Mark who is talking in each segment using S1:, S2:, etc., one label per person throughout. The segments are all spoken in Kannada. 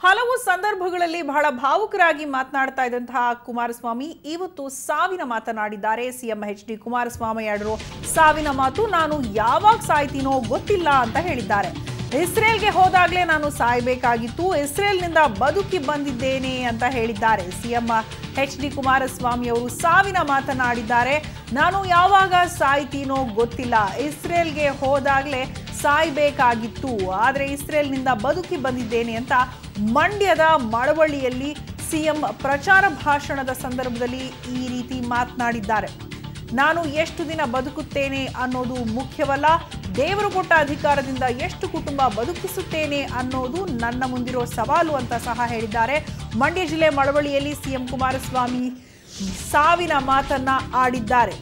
S1: ಹಲವು ಸಂದರ್ಭಗಳಲ್ಲಿ ಬಹಳ ಭಾವುಕರಾಗಿ ಮಾತನಾಡ್ತಾ ಇದ್ದಂತಹ ಕುಮಾರಸ್ವಾಮಿ ಇವತ್ತು ಸಾವಿನ ಮಾತನಾಡಿದ್ದಾರೆ ಸಿಎಂ ಎಚ್ ಡಿ ಕುಮಾರಸ್ವಾಮಿ ಆಡಿರೋ ಸಾವಿನ ಮಾತು ನಾನು ಯಾವಾಗ ಸಾಯ್ತೀನೋ ಗೊತ್ತಿಲ್ಲ ಅಂತ ಹೇಳಿದ್ದಾರೆ ಇಸ್ರೇಲ್ಗೆ ಹೋದಾಗಲೇ ನಾನು ಸಾಯಬೇಕಾಗಿತ್ತು ಇಸ್ರೇಲ್ನಿಂದ ಬದುಕಿ ಬಂದಿದ್ದೇನೆ ಅಂತ ಹೇಳಿದ್ದಾರೆ ಸಿಎಂ ಎಚ್ ಡಿ ಕುಮಾರಸ್ವಾಮಿ ಅವರು ಸಾವಿನ ಮಾತನಾಡಿದ್ದಾರೆ ನಾನು ಯಾವಾಗ ಸಾಯ್ತೀನೋ ಗೊತ್ತಿಲ್ಲ ಇಸ್ರೇಲ್ಗೆ ಹೋದಾಗಲೇ ಸಾಯ್ಬೇಕಾಗಿತ್ತು ಆದರೆ ಇಸ್ರೇಲ್ನಿಂದ ಬದುಕಿ ಬಂದಿದ್ದೇನೆ ಅಂತ ಮಂಡ್ಯದ ಮಳವಳ್ಳಿಯಲ್ಲಿ ಸಿಎಂ ಪ್ರಚಾರ ಭಾಷಣದ ಸಂದರ್ಭದಲ್ಲಿ ಈ ರೀತಿ ಮಾತನಾಡಿದ್ದಾರೆ ನಾನು ಎಷ್ಟು ದಿನ ಬದುಕುತ್ತೇನೆ ಅನ್ನೋದು ಮುಖ್ಯವಲ್ಲ ದೇವರು ಕೊಟ್ಟ ಅಧಿಕಾರದಿಂದ ಎಷ್ಟು ಕುಟುಂಬ ಬದುಕಿಸುತ್ತೇನೆ ಅನ್ನೋದು ನನ್ನ ಮುಂದಿರೋ ಸವಾಲು ಅಂತ ಸಹ ಹೇಳಿದ್ದಾರೆ ಮಂಡ್ಯ ಜಿಲ್ಲೆ ಮಳವಳ್ಳಿಯಲ್ಲಿ ಸಿಎಂ ಕುಮಾರಸ್ವಾಮಿ ಸಾವಿನ ಮಾತನ್ನ ಆಡಿದ್ದಾರೆ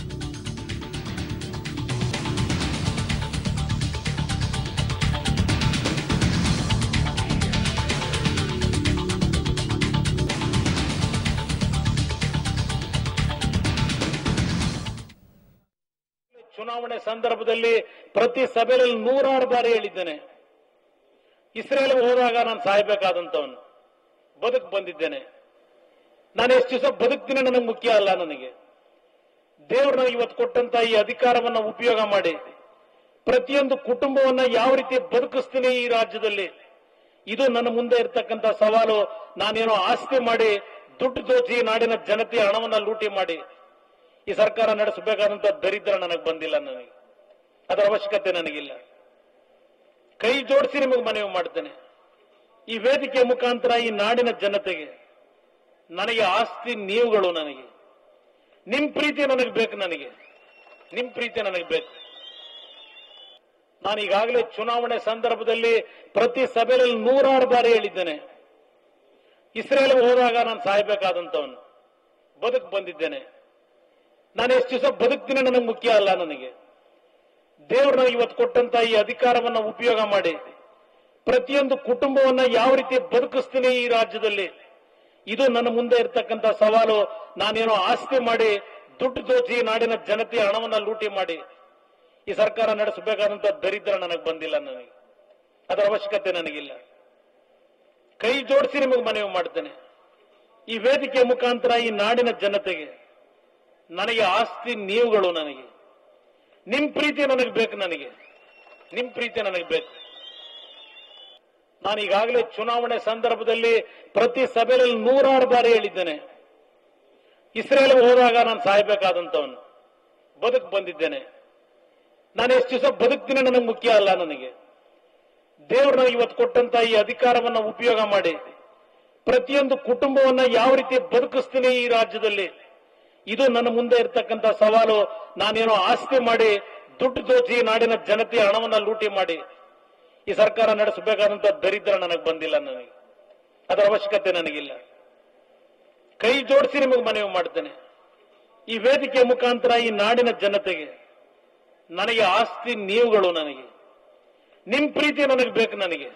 S2: ಚುನಾವಣೆ ಸಂದರ್ಭದಲ್ಲಿ ಪ್ರತಿ ಸಭೆಯಲ್ಲಿ ನೂರಾರು ಬಾರಿ ಹೇಳಿದ್ದೇನೆ ಇಸ್ರೇಲ್ಗೆ ಹೋದಾಗ ನಾನು ಸಾಯ್ಬೇಕಾದಂತವನು ಬದುಕು ಬಂದಿದ್ದೇನೆ ನಾನು ಎಷ್ಟು ದಿವಸ ಬದುಕ್ತೀನಿ ನನಗೆ ಮುಖ್ಯ ಅಲ್ಲ ನನಗೆ ದೇವರು ನನಗೆ ಇವತ್ತು ಕೊಟ್ಟಂತ ಈ ಅಧಿಕಾರವನ್ನ ಉಪಯೋಗ ಮಾಡಿ ಪ್ರತಿಯೊಂದು ಕುಟುಂಬವನ್ನ ಯಾವ ರೀತಿ ಬದುಕಿಸ್ತೀನಿ ಈ ರಾಜ್ಯದಲ್ಲಿ ಇದು ನನ್ನ ಮುಂದೆ ಇರ್ತಕ್ಕಂಥ ಸವಾಲು ನಾನೇನೋ ಆಸ್ತಿ ಮಾಡಿ ದುಡ್ಡು ದೋಚಿ ನಾಡಿನ ಜನತೆಯ ಹಣವನ್ನ ಲೂಟಿ ಮಾಡಿ ಈ ಸರ್ಕಾರ ನಡೆಸಬೇಕಾದಂತ ದರಿದ್ರ ನನಗೆ ಬಂದಿಲ್ಲ ನನಗೆ ಅದರ ಅವಶ್ಯಕತೆ ನನಗಿಲ್ಲ ಕೈ ಜೋಡಿಸಿ ನಿಮಗೆ ಮನವಿ ಮಾಡ್ತೇನೆ ಈ ವೇದಿಕೆಯ ಮುಖಾಂತರ ಈ ನಾಡಿನ ಜನತೆಗೆ ನನಗೆ ಆಸ್ತಿ ನೀವುಗಳು ನನಗೆ ನಿಮ್ ಪ್ರೀತಿ ನನಗೆ ಬೇಕು ನನಗೆ ನಿಮ್ ಪ್ರೀತಿ ನನಗೆ ಬೇಕು ನಾನು ಈಗಾಗಲೇ ಚುನಾವಣೆ ಸಂದರ್ಭದಲ್ಲಿ ಪ್ರತಿ ಸಭೆಯಲ್ಲಿ ನೂರಾರು ಬಾರಿ ಹೇಳಿದ್ದೇನೆ ಇಸ್ರೇಲ್ಗೆ ಹೋದಾಗ ನಾನು ಸಾಯ್ಬೇಕಾದಂತವನು ಬದುಕು ಬಂದಿದ್ದೇನೆ ನಾನು ಎಷ್ಟು ದಿವಸ ಬದುಕ್ತೀನಿ ನನಗೆ ಮುಖ್ಯ ಅಲ್ಲ ನನಗೆ ದೇವರು ನನಗೆ ಇವತ್ತು ಕೊಟ್ಟಂತ ಈ ಅಧಿಕಾರವನ್ನ ಉಪಯೋಗ ಮಾಡಿ ಪ್ರತಿಯೊಂದು ಕುಟುಂಬವನ್ನ ಯಾವ ರೀತಿ ಬದುಕಿಸ್ತೀನಿ ಈ ರಾಜ್ಯದಲ್ಲಿ ಇದು ನನ್ನ ಮುಂದೆ ಇರ್ತಕ್ಕಂಥ ಸವಾಲು ನಾನೇನೋ ಆಸ್ತಿ ಮಾಡಿ ದುಡ್ಡು ದೋಚಿ ನಾಡಿನ ಜನತೆಯ ಹಣವನ್ನ ಲೂಟಿ ಮಾಡಿ ಈ ಸರ್ಕಾರ ನಡೆಸಬೇಕಾದಂತ ದರಿದ್ರ ನನಗೆ ಬಂದಿಲ್ಲ ನನಗೆ ಅದರ ಅವಶ್ಯಕತೆ ನನಗಿಲ್ಲ ಕೈ ಜೋಡಿಸಿ ನಿಮಗೆ ಮನವಿ ಮಾಡ್ತೇನೆ ಈ ವೇದಿಕೆಯ ಮುಖಾಂತರ ಈ ನಾಡಿನ ಜನತೆಗೆ ನನಗೆ ಆಸ್ತಿ ನೀವುಗಳು ನನಗೆ ನಿಮ್ ಪ್ರೀತಿ ನನಗೆ ಬೇಕು ನನಗೆ ನಿಮ್ ಪ್ರೀತಿ ನನಗೆ ಬೇಕು ನಾನು ಈಗಾಗಲೇ ಚುನಾವಣೆ ಸಂದರ್ಭದಲ್ಲಿ ಪ್ರತಿ ಸಭೆಯಲ್ಲಿ ನೂರಾರು ಬಾರಿ ಹೇಳಿದ್ದೇನೆ ಇಸ್ರೇಲ್ಗೆ ಹೋದಾಗ ನಾನು ಸಾಯ್ಬೇಕಾದಂತವನು ಬದುಕು ಬಂದಿದ್ದೇನೆ ನಾನು ಎಷ್ಟು ದಿವಸ ಬದುಕ್ತೀನಿ ನನಗೆ ಮುಖ್ಯ ಅಲ್ಲ ನನಗೆ ದೇವರು ನನಗೆ ಇವತ್ತು ಕೊಟ್ಟಂತ ಈ ಅಧಿಕಾರವನ್ನ ಉಪಯೋಗ ಮಾಡಿ ಪ್ರತಿಯೊಂದು ಕುಟುಂಬವನ್ನ ಯಾವ ರೀತಿ ಬದುಕಿಸ್ತೀನಿ ಈ ರಾಜ್ಯದಲ್ಲಿ ಇದು ನನ್ನ ಮುಂದೆ ಇರ್ತಕ್ಕಂಥ ಸವಾಲು ನಾನೇನೋ ಆಸ್ತಿ ಮಾಡಿ ದುಡ್ಡು ದೋಚಿ ನಾಡಿನ ಜನತೆಯ ಹಣವನ್ನ ಲೂಟಿ ಮಾಡಿ ಈ ಸರ್ಕಾರ ನಡೆಸಬೇಕಾದಂತ ದರಿದ್ರ ನನಗೆ ಬಂದಿಲ್ಲ ನನಗೆ ಅದರ ಅವಶ್ಯಕತೆ ನನಗಿಲ್ಲ ಕೈ ಜೋಡಿಸಿ ನಿಮಗೆ ಮನವಿ ಮಾಡ್ತೇನೆ ಈ ವೇದಿಕೆಯ ಮುಖಾಂತರ ಈ ನಾಡಿನ ಜನತೆಗೆ ನನಗೆ ಆಸ್ತಿ ನೀವುಗಳು ನನಗೆ ನಿಮ್ ಪ್ರೀತಿ ನನಗೆ ಬೇಕು ನನಗೆ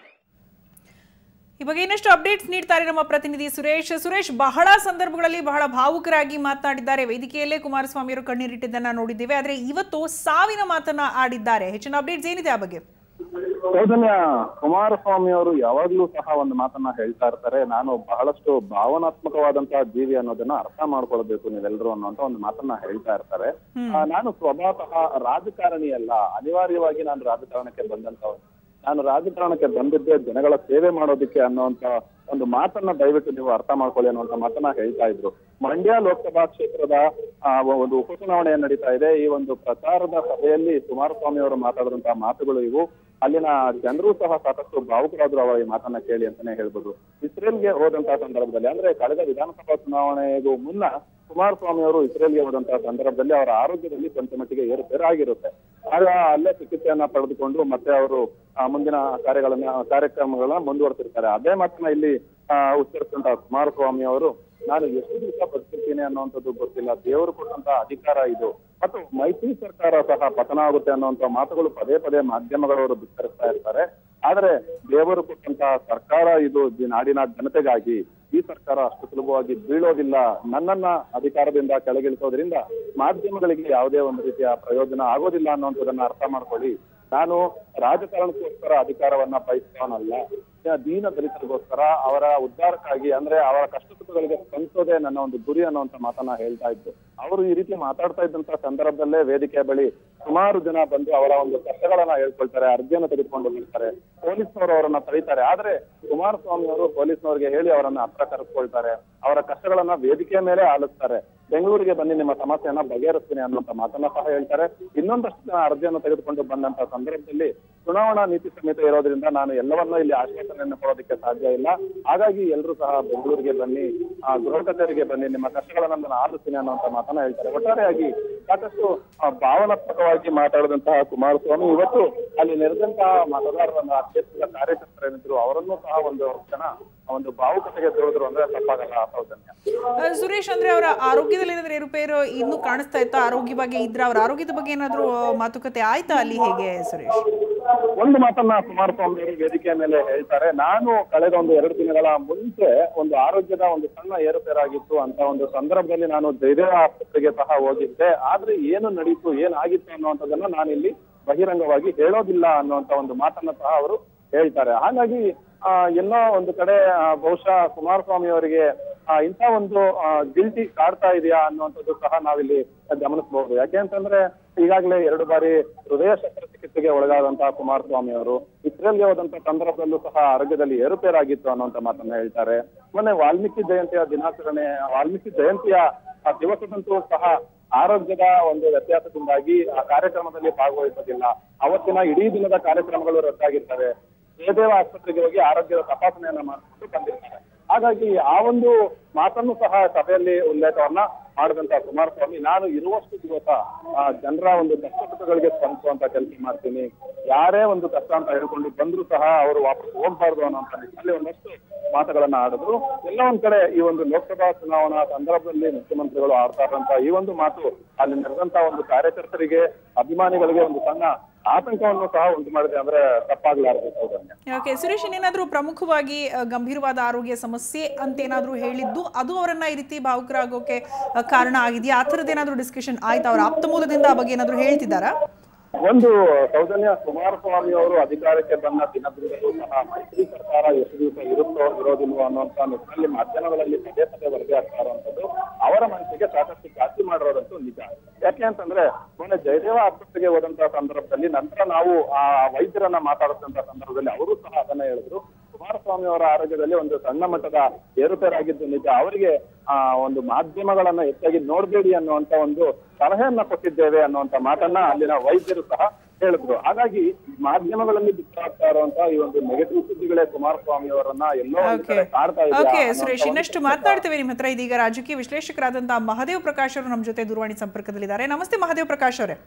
S1: ಈ ಬಗ್ಗೆ ಇನ್ನಷ್ಟು ಅಪ್ಡೇಟ್ಸ್ ನೀಡ್ತಾರೆ ನಮ್ಮ ಪ್ರತಿನಿಧಿ ಸುರೇಶ್ ಸುರೇಶ್ ಬಹಳ ಸಂದರ್ಭಗಳಲ್ಲಿ ಬಹಳ ಭಾವುಕರಾಗಿ ಮಾತನಾಡಿದ್ದಾರೆ ವೇದಿಕೆಯಲ್ಲೇ ಕುಮಾರಸ್ವಾಮಿ ಅವರು ಕಣ್ಣೀರಿಟ್ಟಿದ್ದನ್ನ ನೋಡಿದ್ದೇವೆ ಆದರೆ ಇವತ್ತು ಸಾವಿನ ಮಾತನ್ನ ಆಡಿದ್ದಾರೆ ಹೆಚ್ಚಿನ ಅಪ್ಡೇಟ್ಸ್ ಏನಿದೆ ಆ ಬಗ್ಗೆ
S3: ಚೈತನ್ಯ ಕುಮಾರಸ್ವಾಮಿ ಅವರು ಯಾವಾಗ್ಲೂ ಸಹ ಒಂದು ಮಾತನ್ನ ಹೇಳ್ತಾ ಇರ್ತಾರೆ ನಾನು ಬಹಳಷ್ಟು ಭಾವನಾತ್ಮಕವಾದಂತಹ ಜೀವಿ ಅನ್ನೋದನ್ನ ಅರ್ಥ ಮಾಡ್ಕೊಳ್ಬೇಕು ನೀವೆಲ್ಲರೂ ಅನ್ನೋಂತ ಒಂದು ಮಾತನ್ನ ಹೇಳ್ತಾ ಇರ್ತಾರೆ ಆ, ನಾನು ಸ್ವಭಾವತಃ ರಾಜಕಾರಣಿ ಅಲ್ಲ ಅನಿವಾರ್ಯವಾಗಿ ನಾನು ರಾಜಕಾರಣಕ್ಕೆ ಬಂದಂತವನು ನಾನು ರಾಜಕಾರಣಕ್ಕೆ ಬಂದಿದ್ದೆ ಜನಗಳ ಸೇವೆ ಮಾಡೋದಕ್ಕೆ ಅನ್ನುವಂತ ಒಂದು ಮಾತನ್ನ ದಯವಿಟ್ಟು ನೀವು ಅರ್ಥ ಮಾಡ್ಕೊಳ್ಳಿ ಅನ್ನುವಂತ ಮಾತನ್ನ ಹೇಳ್ತಾ ಇದ್ರು ಮಂಡ್ಯ ಲೋಕಸಭಾ ಕ್ಷೇತ್ರದ ಆ, ಒಂದು ಉಪಚುನಾವಣೆ ನಡೀತಾ ಇದೆ ಈ ಒಂದು ಪ್ರಚಾರದ ಸಭೆಯಲ್ಲಿ ಕುಮಾರಸ್ವಾಮಿ ಅವರು ಮಾತಾಡಿದಂತಹ ಮಾತುಗಳು ಇವು ಅಲ್ಲಿನ ಜನರು ಸಹ ಸಾಕಷ್ಟು ಭಾವುಕರಾದ್ರು ಅವರ ಈ ಮಾತನ್ನ ಕೇಳಿ ಅಂತಾನೆ ಹೇಳ್ಬೋದು ಇಸ್ರೇಲ್ಗೆ ಹೋದಂತಹ ಸಂದರ್ಭದಲ್ಲಿ ಅಂದ್ರೆ ಕಳೆದ ವಿಧಾನಸಭಾ ಚುನಾವಣೆಗೂ ಮುನ್ನ ಕುಮಾರಸ್ವಾಮಿ ಅವರು ಇಸ್ರೇಲ್ಗೆ ಹೋದಂತಹ ಸಂದರ್ಭದಲ್ಲಿ ಅವರ ಆರೋಗ್ಯದಲ್ಲಿ ಕೊಂಚ ಮಟ್ಟಿಗೆ ಏರುಪೇರು ಆಗಿರುತ್ತೆ ಆಗ ಅಲ್ಲೇ ಚಿಕಿತ್ಸೆಯನ್ನ ಪಡೆದುಕೊಂಡು ಮತ್ತೆ ಅವರು ಆ, ಮುಂದಿನ ಕಾರ್ಯಗಳನ್ನ ಕಾರ್ಯಕ್ರಮಗಳನ್ನ ಮುಂದುವರೆಸಿರ್ತಾರೆ ಅದೇ ಮಾತನ್ನ ಇಲ್ಲಿ ಆ, ಉಚ್ಚರಿಸಿದಂತಹ ಕುಮಾರಸ್ವಾಮಿ ಅವರು ನಾನು ಎಷ್ಟು ದಿವಸ ಬದುಕಿರ್ತೀನಿ ಅನ್ನುವಂಥದ್ದು ಗೊತ್ತಿಲ್ಲ ದೇವರು ಕೊಟ್ಟಂತ ಅಧಿಕಾರ ಇದು ಮತ್ತು ಮೈತ್ರಿ ಸರ್ಕಾರ ಸಹ ಪತನ ಆಗುತ್ತೆ ಅನ್ನುವಂತ ಮಾತುಗಳು ಪದೇ ಪದೇ ಮಾಧ್ಯಮಗಳವರು ಬಿತ್ತರಿಸ್ತಾ ಇರ್ತಾರೆ ಆದ್ರೆ ದೇವರು ಕೊಟ್ಟಂತಹ ಸರ್ಕಾರ ಇದು ಈ ನಾಡಿನ ಜನತೆಗಾಗಿ ಈ ಸರ್ಕಾರ ಅಷ್ಟು ಸುಲಭವಾಗಿ ಬೀಳೋದಿಲ್ಲ ನನ್ನನ್ನ ಅಧಿಕಾರದಿಂದ ಕೆಳಗಿಳಿಸೋದ್ರಿಂದ ಮಾಧ್ಯಮಗಳಿಗೆ ಯಾವುದೇ ಒಂದು ರೀತಿಯ ಪ್ರಯೋಜನ ಆಗೋದಿಲ್ಲ ಅನ್ನುವಂಥದ್ದನ್ನ ಅರ್ಥ ಮಾಡ್ಕೊಳ್ಳಿ ನಾನು ರಾಜಕಾರಣಕ್ಕೋಸ್ಕರ ಅಧಿಕಾರವನ್ನ ಬಯಸ್ತವನಲ್ಲ ಆ, ದೀನ ದಲಿತರಿಗೋಸ್ಕರ ಅವರ ಉದ್ಧಾರಕ್ಕಾಗಿ ಅಂದ್ರೆ ಅವರ ಕಷ್ಟ ಸುಖಗಳಿಗೆ ಸ್ಪಂದಿಸೋದೇ ನನ್ನ ಒಂದು ಗುರಿ ಅನ್ನುವಂತ ಮಾತನ್ನ ಹೇಳ್ತಾ ಇದ್ದು ಅವರು ಈ ರೀತಿ ಮಾತಾಡ್ತಾ ಇದ್ದಂತ ಸಂದರ್ಭದಲ್ಲೇ ವೇದಿಕೆ ಬಳಿ ಸುಮಾರು ಜನ ಬಂದು ಅವರ ಒಂದು ಕಷ್ಟಗಳನ್ನ ಹೇಳ್ಕೊಳ್ತಾರೆ ಅರ್ಜಿಯನ್ನು ತೆಗೆದುಕೊಂಡು ಬರ್ತಾರೆ ಪೊಲೀಸ್ನವರು ಅವರನ್ನ ತಡೀತಾರೆ ಆದ್ರೆ ಕುಮಾರಸ್ವಾಮಿ ಅವರು ಪೊಲೀಸ್ನವರಿಗೆ ಹೇಳಿ ಅವರನ್ನ ಹತ್ರ ಕರೆಸ್ಕೊಳ್ತಾರೆ ಅವರ ಕಷ್ಟಗಳನ್ನ ವೇದಿಕೆಯ ಮೇಲೆ ಆಲಿಸ್ತಾರೆ ಬೆಂಗಳೂರಿಗೆ ಬನ್ನಿ ನಿಮ್ಮ ಸಮಸ್ಯೆಯನ್ನ ಬಗೆಹರಿಸ್ತೀನಿ ಅನ್ನುವಂತ ಮಾತನ್ನ ಸಹ ಹೇಳ್ತಾರೆ ಇನ್ನೊಂದಷ್ಟು ಜನ ಅರ್ಜಿಯನ್ನು ತೆಗೆದುಕೊಂಡು ಬಂದಂತ ಸಂದರ್ಭದಲ್ಲಿ ಚುನಾವಣಾ ನೀತಿ ಸಂಹಿತೆ ಇರೋದ್ರಿಂದ ನಾನು ಎಲ್ಲವನ್ನೂ ಇಲ್ಲಿ ಆಶ್ವಾಸನೆಯನ್ನು ಕೊಡೋದಕ್ಕೆ ಸಾಧ್ಯ ಇಲ್ಲ ಹಾಗಾಗಿ ಎಲ್ಲರೂ ಸಹ ಬೆಂಗಳೂರಿಗೆ ಬನ್ನಿ ಆ, ಗೃಹ ಕಚೇರಿಗೆ ಬನ್ನಿ ನಿಮ್ಮ ಕಷ್ಟಗಳನ್ನ ನಾನು ಆಲಿಸ್ತೀನಿ ಅನ್ನುವಂತ ಮಾತನ್ನ ಹೇಳ್ತಾರೆ ಒಟ್ಟಾರೆಯಾಗಿ ಸಾಕಷ್ಟು ಆ, ಭಾವನಾತ್ಮಕವಾಗಿ ಮಾತಾಡಿದಂತಹ ಕುಮಾರಸ್ವಾಮಿ ಇವತ್ತು ಅಲ್ಲಿ ನೆರೆದಂತಹ ಮತದಾರರನ್ನ ಆ ಕ್ಷೇತ್ರದ ಕಾರ್ಯಕರ್ತರೇನಿದ್ರು ಅವರನ್ನು ಸಹ ಒಂದು ಕ್ಷಣ ಆ ಒಂದು ಭಾವುಕತೆಗೆ ತಿಳಿದ್ರು ಅಂದ್ರೆ ತಪ್ಪಾಗಲ್ಲ ಸೌಜನ್ಯ
S1: ಆ, ಸುರೇಶ್ ಅಂದ್ರೆ ಅವರ ಆರೋಗ್ಯದಲ್ಲಿ ಏನಾದ್ರೂ ಏರುಪೇರು ಇನ್ನೂ ಕಾಣಿಸ್ತಾ ಇತ್ತಾ ಆರೋಗ್ಯ ಬಗ್ಗೆ ಇದ್ರ ಅವ್ರ ಆರೋಗ್ಯದ ಬಗ್ಗೆ ಏನಾದ್ರೂ ಮಾತುಕತೆ ಆಯ್ತಾ ಅಲ್ಲಿ ಹೇಗೆ ಸುರೇಶ್
S3: ಒಂದು ಮಾತನ್ನ ಕುಮಾರಸ್ವಾಮಿ ಅವರು ವೇದಿಕೆಯ ಮೇಲೆ ಹೇಳ್ತಾರೆ ನಾನು ಕಳೆದ ಒಂದು ಎರಡು ದಿನಗಳ ಮುಂಚೆ ಒಂದು ಆರೋಗ್ಯದ ಒಂದು ಸಣ್ಣ ಏರುಪೇರಾಗಿತ್ತು ಅಂತ ಒಂದು ಸಂದರ್ಭದಲ್ಲಿ ನಾನು ಧೈರ್ಯ ಆಸ್ಪತ್ರೆಗೆ ಸಹ ಹೋಗಿದ್ದೆ ಆದ್ರೆ ಏನು ನಡೀತು ಏನಾಗಿತ್ತು ಅನ್ನುವಂಥದ್ದನ್ನ ನಾನಿಲ್ಲಿ ಬಹಿರಂಗವಾಗಿ ಹೇಳೋದಿಲ್ಲ ಅನ್ನುವಂತ ಒಂದು ಮಾತನ್ನ ಸಹ ಅವರು ಹೇಳ್ತಾರೆ ಹಾಗಾಗಿ ಆ ಎಲ್ಲೋ ಒಂದು ಕಡೆ ಆ, ಬಹುಶಃ ಕುಮಾರಸ್ವಾಮಿ ಅವರಿಗೆ ಆ, ಇಂಥ ಒಂದು ಗಿಲ್ಟಿ ಕಾಡ್ತಾ ಇದೆಯಾ ಅನ್ನುವಂಥದ್ದು ಸಹ ನಾವಿಲ್ಲಿ ಗಮನಿಸಬಹುದು ಯಾಕೆ ಅಂತಂದ್ರೆ ಈಗಾಗಲೇ ಎರಡು ಬಾರಿ ಹೃದಯ ಶಸ್ತ್ರಚಿಕಿತ್ಸೆಗೆ ಒಳಗಾದಂತಹ ಕುಮಾರಸ್ವಾಮಿ ಅವರು ಇಸ್ರೇಲ್ಗೆ ಹೋದಂತ ಸಂದರ್ಭದಲ್ಲೂ ಸಹ ಆರೋಗ್ಯದಲ್ಲಿ ಏರುಪೇರಾಗಿತ್ತು ಅನ್ನುವಂತ ಮಾತನ್ನ ಹೇಳ್ತಾರೆ ಮೊನ್ನೆ ವಾಲ್ಮೀಕಿ ಜಯಂತಿಯ ದಿನಾಚರಣೆ ವಾಲ್ಮೀಕಿ ಜಯಂತಿಯ ಆ ದಿವಸದಂತೂ ಸಹ ಆರೋಗ್ಯದ ಒಂದು ವ್ಯತ್ಯಾಸದಿಂದಾಗಿ ಆ ಕಾರ್ಯಕ್ರಮದಲ್ಲಿ ಭಾಗವಹಿಸೋದಿಲ್ಲ ಅವತ್ತಿನ ಇಡೀ ದಿನದ ಕಾರ್ಯಕ್ರಮಗಳು ರದ್ದಾಗಿರ್ತವೆ ಜಯದೇವ ಆಸ್ಪತ್ರೆಗೆ ಹೋಗಿ ಆರೋಗ್ಯದ ತಪಾಸಣೆಯನ್ನ ಮಾಡಿಕೊಂಡು ಬಂದಿರ್ತಾರೆ ಹಾಗಾಗಿ ಆ ಒಂದು ಮಾತನ್ನು ಸಹ ಸಭೆಯಲ್ಲಿ ಉಲ್ಲೇಖವನ್ನ ಮಾಡಿದಂತ ಕುಮಾರಸ್ವಾಮಿ ನಾನು ಇರುವಷ್ಟು ದಿವಸ ಆ ಜನರ ಒಂದು ಕಷ್ಟ ಸುಖಗಳಿಗೆ ಸ್ಪಂದಿಸುವಂತ ಕೆಲಸ ಮಾಡ್ತೀನಿ ಯಾರೇ ಒಂದು ಕಷ್ಟ ಅಂತ ಹೇಳ್ಕೊಂಡು ಬಂದ್ರು ಸಹ ಅವರು ವಾಪಸ್ ಹೋಗ್ಬಾರ್ದು ಅನ್ನೋಂತ ನಿಟ್ಟಿನಲ್ಲಿ ಒಂದಷ್ಟು ಮಾತುಗಳನ್ನ ಆಡಿದ್ರು ಎಲ್ಲ ಒಂದ್ ಕಡೆ ಈ ಒಂದು ಲೋಕಸಭಾ ಚುನಾವಣಾ ಸಂದರ್ಭದಲ್ಲಿ ಮುಖ್ಯಮಂತ್ರಿಗಳು ಆಡ್ತಾ ಇರುವಂತ ಈ ಒಂದು ಮಾತು ಅಲ್ಲಿ ನಡೆದಂತ ಒಂದು ಕಾರ್ಯಕರ್ತರಿಗೆ ಅಭಿಮಾನಿಗಳಿಗೆ ಒಂದು ಸಣ್ಣ ಆತಂಕವನ್ನು ಸಹ ಉಂಟು ಮಾಡಿದೆ ಅಂದ್ರೆ ತಪ್ಪಾಗ್ಲಾರದು ಸೌಜನ್ಯ
S1: ಓಕೆ ಸುರೇಶ್ ಏನಾದರೂ ಪ್ರಮುಖವಾಗಿ ಆ, ಗಂಭೀರವಾದ ಆರೋಗ್ಯ ಸಮಸ್ಯೆ ಅಂತ ಏನಾದರೂ ಹೇಳಿದ್ದು ಅದು ಅವರನ್ನ ಈ ರೀತಿ ಭಾವುಕರಾಗೋಕೆ ಆ, ಕಾರಣ ಆಗಿದೆಯಾ ಆ ಥರದ್ದು ಏನಾದರೂ ಡಿಸ್ಕಷನ್ ಆಯ್ತಾ ಅವ್ರ ಆಪ್ತ ಮೂಲದಿಂದ ಆ ಬಗ್ಗೆ ಏನಾದರೂ ಹೇಳ್ತಿದ್ದಾರಾ
S3: ಒಂದು ಸೌಜನ್ಯ ಕುಮಾರಸ್ವಾಮಿ ಅವರು ಅಧಿಕಾರಕ್ಕೆ ಬಂದ ದಿನದಿಂದಲೂ ಸಹ ಮೈತ್ರಿ ಸರ್ಕಾರ ಎಷ್ಟು ದಿವಸ ಇರುತ್ತೋ ಇರೋದಿಲ್ವೋ ಅನ್ನುವಂತ ನಿಟ್ಟಿನಲ್ಲಿ ಮಾಧ್ಯಮಗಳಲ್ಲಿ ಪದೇ ಪದೇ ವರದಿ ಆಗ್ತಾ ಇರುವಂತದ್ದು ಅವರ ಮನಸ್ಸಿಗೆ ಸಾಕಷ್ಟು ಜಾಸ್ತಿ ಮಾಡಿರೋದಂತೂ ನಿಜ ಯಾಕೆ ಅಂತಂದ್ರೆ ಮೊನ್ನೆ ಜಯದೇವ ಆಸ್ಪತ್ರೆಗೆ ಹೋದಂತ ಸಂದರ್ಭದಲ್ಲಿ ನಂತರ ನಾವು ಆ ವೈದ್ಯರನ್ನ ಮಾತಾಡಿದಂತ ಸಂದರ್ಭದಲ್ಲಿ ಅವರು ಸಹ ಅದನ್ನ ಹೇಳಿದ್ರು ಕುಮಾರಸ್ವಾಮಿ ಅವರ ಆರೋಗ್ಯದಲ್ಲಿ ಒಂದು ಸಣ್ಣ ಮಟ್ಟದ ಏರುಪೇರಾಗಿದ್ದು ನಿಜ ಅವರಿಗೆ ಆ ಒಂದು ಮಾಧ್ಯಮಗಳನ್ನ ಹೆಚ್ಚಾಗಿ ನೋಡ್ಬೇಡಿ ಅನ್ನುವಂತ ಒಂದು ಸಲಹೆಯನ್ನ ಕೊಟ್ಟಿದ್ದೇವೆ ಅನ್ನುವಂತ ಮಾತನ್ನ ಅಲ್ಲಿನ ವೈದ್ಯರು ಸಹ ಹೇಳಿದ್ರು ಹಾಗಾಗಿ ಮಾಧ್ಯಮಗಳಲ್ಲಿ ಬಿತ್ತಾಗ್ತಾ ಇರುವಂತಹ ಈ ಒಂದು ನೆಗೆಟಿವ್ ಸುದ್ದಿಗಳೇ ಕುಮಾರಸ್ವಾಮಿ ಅವರನ್ನ ಎಲ್ಲೋ ಒಂದು ಕಡೆ ಕಾಡ್ತಾ ಇದೆ
S1: ಓಕೆ
S3: ಅನ್ನುವಂತ
S1: ಸುರೇಶ್
S3: ಒಂದು
S1: ಇನ್ನಷ್ಟು ಮಾತನಾಡ್ತೇವೆ ನಿಮ್ಮ ಹತ್ರ ಇದೀಗ ರಾಜಕೀಯ ವಿಶ್ಲೇಷಕರಾದಂತಹ ಮಹದೇವ್ ಪ್ರಕಾಶ್ ಅವರು ನಮ್ಮ ಜೊತೆ ದೂರವಾಣಿ ಸಂಪರ್ಕದಲ್ಲಿದ್ದಾರೆ ನಮಸ್ತೆ ಮಹದೇವ್ ಪ್ರಕಾಶ್ ಅವರೇ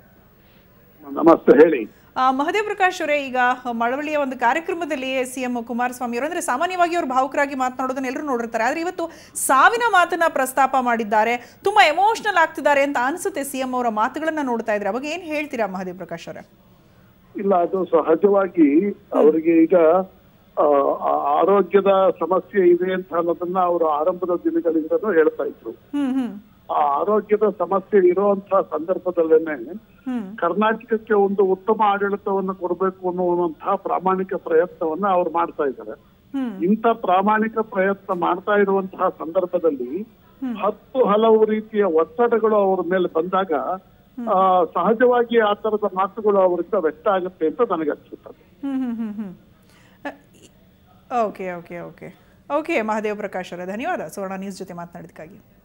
S4: ನಮಸ್ತೆ ಹೇಳಿ
S1: ಆ, ಮಹದೇವ್ ಪ್ರಕಾಶ್ ಅವರೇ ಈಗ ಮಳವಳ್ಳಿಯ ಒಂದು ಕಾರ್ಯಕ್ರಮದಲ್ಲಿ ಸಿಎಂ ಕುಮಾರಸ್ವಾಮಿ ಅವರು ಅಂದ್ರೆ ಸಾಮಾನ್ಯವಾಗಿ ಅವರು ಭಾವುಕರಾಗಿ ಮಾತನಾಡೋದನ್ನ ಎಲ್ಲರೂ ನೋಡಿರ್ತಾರೆ ಆದ್ರೆ ಇವತ್ತು ಸಾವಿನ ಮಾತನ್ನ ಪ್ರಸ್ತಾಪ ಮಾಡಿದ್ದಾರೆ ತುಂಬಾ ಎಮೋಷನಲ್ ಆಗ್ತಿದ್ದಾರೆ ಅಂತ ಅನ್ಸುತ್ತೆ ಸಿಎಂ ಅವರ ಮಾತುಗಳನ್ನ ನೋಡ್ತಾ ಇದ್ರೆ ಅವಾಗ ಏನ್ ಹೇಳ್ತೀರಾ ಮಹದೇವ್ ಪ್ರಕಾಶ್ ಅವರೇ
S4: ಇಲ್ಲ ಅದು ಸಹಜವಾಗಿ ಅವರಿಗೆ ಈಗ ಆ, ಆ- ಆರೋಗ್ಯದ ಸಮಸ್ಯೆ ಇದೆ ಅಂತ ಅನ್ನೋದನ್ನ ಅವರು ಆರಂಭದ ದಿನಗಳಿಂದನೂ ಹೇಳ್ತಾ ಇದ್ರು
S1: ಹ್ಮ್ ಹ್ಮ್
S4: ಆ ಆರೋಗ್ಯದ ಸಮಸ್ಯೆ ಇರುವಂತಹ ಸಂದರ್ಭದಲ್ಲೇನೆ
S1: ಹ್ಮ್
S4: ಕರ್ನಾಟಕಕ್ಕೆ ಒಂದು ಉತ್ತಮ ಆಡಳಿತವನ್ನು ಕೊಡಬೇಕು ಅನ್ನುವಂತಹ ಪ್ರಾಮಾಣಿಕ ಪ್ರಯತ್ನವನ್ನ ಅವ್ರು ಮಾಡ್ತಾ ಇದ್ದಾರೆ
S1: ಹ್ಮ್
S4: ಇಂಥ ಪ್ರಾಮಾಣಿಕ ಪ್ರಯತ್ನ ಮಾಡ್ತಾ ಇರುವಂತಹ ಸಂದರ್ಭದಲ್ಲಿ ಹತ್ತು ಹಲವು ರೀತಿಯ ಒತ್ತಡಗಳು ಅವ್ರ ಮೇಲೆ ಬಂದಾಗ ಆ, ಸಹಜವಾಗಿ ಆ ತರದ ಮಾತುಗಳು ಅವರಿಂದ ವ್ಯಕ್ತ ಆಗುತ್ತೆ ಅಂತ ನನಗೆ ಅನ್ಸುತ್ತದೆ
S1: ಹ್ಮ್ ಹ್ಮ್ ಹ್ಮ್ ಹ್ಮ್ okay okay okay okay Mahadev Prakash ಅವರೇ ಧನ್ಯವಾದ ಸುವರ್ಣ ನ್ಯೂಸ್ ಜೊತೆ ಮಾತನಾಡಿದಕ್ಕಾಗಿ